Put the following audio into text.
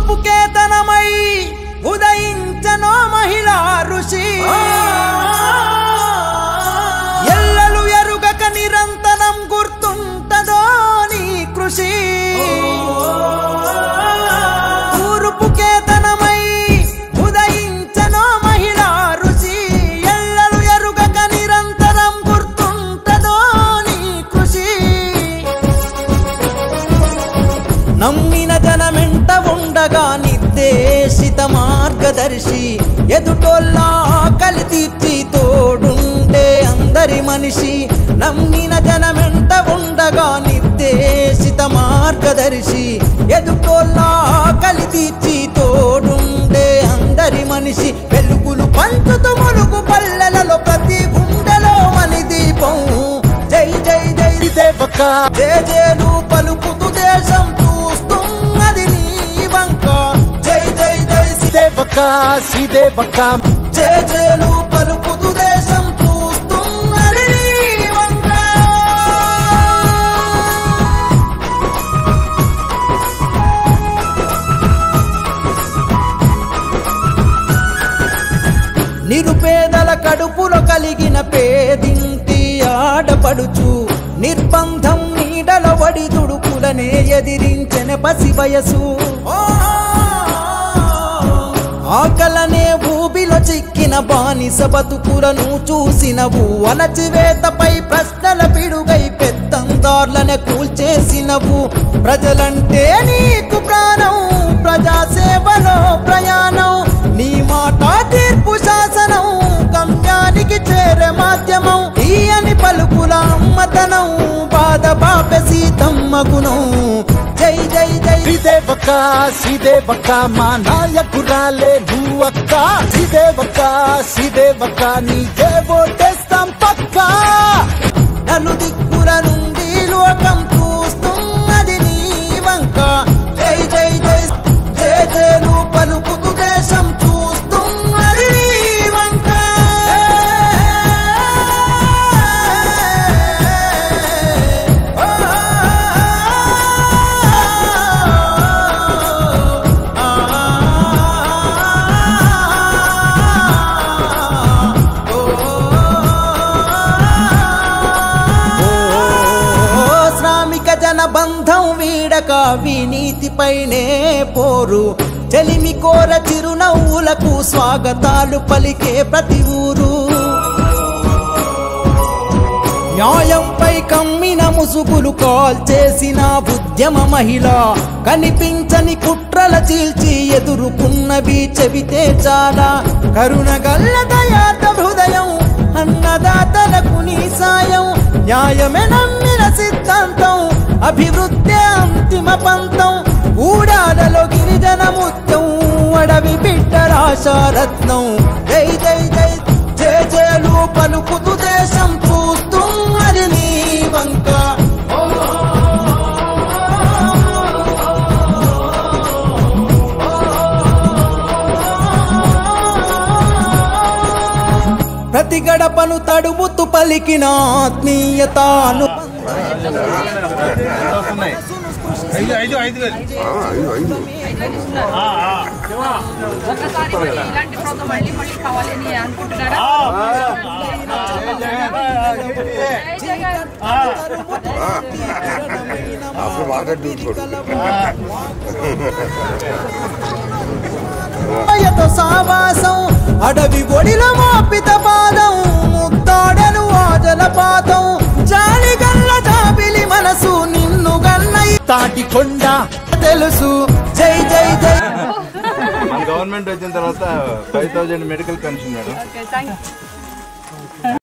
తూర్పు కేతనమై ఉదయించనో మహిళా ఋషి ఎల్లలు ఎరుగక నిరంతరం గుర్తుంటదో నీ కృషి తూర్పు కేతనమై ఉదయించనో మహిళా ఋషి ఎల్లలు ఎరుగక నిరంతరం గుర్తుంటదో నీ కృషి నమ్మిన జనమెంట ఉండగా నిర్దేశిత మార్గదర్శి ఎదుటోళ్ళ ఆకలి తీర్చి తోడుండే అందరి మనిషి నమ్మిన జనమెంట ఉండగా నిర్దేశిత మార్గదర్శి ఎదుటోళ్ళ ఆకలి తీర్చి తోడుండే అందరి మనిషి వెలుగులు పంచుతూ ములుగు పల్లెలలో ప్రతి గుండెలో మని దీపం జై జై జై దేవక జయ జయలు పలుకుతూ దేశం చూస్తున్నది నీ వంక జై జై జై దేవక శ్రీదేవక జయ జయలు పలుకుతూ దేశం చూస్తున్నది నీ వంక నిరుపేదల కడుపులో కలిగిన పేదింటి ఆడపడుచు నిర్బంధం నీడల వడి దుడుకులనే ఎదిరించిన పసి వయసు ఆకలనే భూమిలో చిక్కిన బానిస బతుకులను చూసినవు అణచివేతపై ప్రశ్నల పిడుగై పెద్దందార్లనే కూల్చేసినవు ప్రజలంటే నీకు ప్రాణం ప్రజాసేవలో ప్రయాణం నీ మాట తీర్పు శాసనం గమ్యానికి చేరే మాధ్యమం తీయని పలుకుల అమ్మతనం బాధ బాప సీతమ్మ గుణం జై జై జై శ్రీదేవక శ్రీదేవక మా నాయకురాలే నువ్వక్క శ్రీదేవక శ్రీదేవక నీకే ఓటేస్తాం పక్కా నలు దిక్కుల నుండి లోకం చూస్తున్నది నీ వంక జై జై జై జయ జయలు పలుకుతూ దేశం చూస్తున్నది నీ వంక ఓ శ్రామిక జన బంధం వీడక వినీతిపైనే పోరు చెలిమి కోర చిరునవ్వులకు స్వాగతాలు పలికే ప్రతి ఊరు న్యాయంపై కమ్మిన ముసుగులు కాల్ చేసిన ఉద్యమ మహిళ కనిపించని కుట్రల చీల్చి ఎదుర్కొన్నవి చెబితే చాలా కరుణ గల్ల దయాత హృదయం అన్నదాతలకు నీ సాయం న్యాయమే నమ్మిన సిద్ధాంతం అభివృద్ధి అంతిమ పంతం ఊడాలలో గిరిజన ముత్యం అడవి బిడ్డ రాశారత్నం జై జై జై జయ జయలు పలుకుతూ దేశం చూస్తున్నది నీ వంక ప్రతి గడపను తడుముతూ పలికిన ఆత్మీయతాను ఐదు ఐదు ఐదు వేలు ఒకసారి మళ్ళీ ఇలాంటి ప్రోగ్రాం మళ్ళీ మళ్ళీ కావాలని అనుకుంటున్నారా జై జగన్. आपको वाटर दूध छोड़ మాయతో సావాసం అడవి ఒడిలో మోపిత పాదం ముద్దాడలు ఆజల పాదం జాలి గల్ల జాబిలి మనసు నిన్ను గన్న ఈ తాటి కొండ తెలుసు జై జై జై మన గవర్నమెంట్ వచ్చిన తర్వాత five thousand medical pension madam okay thank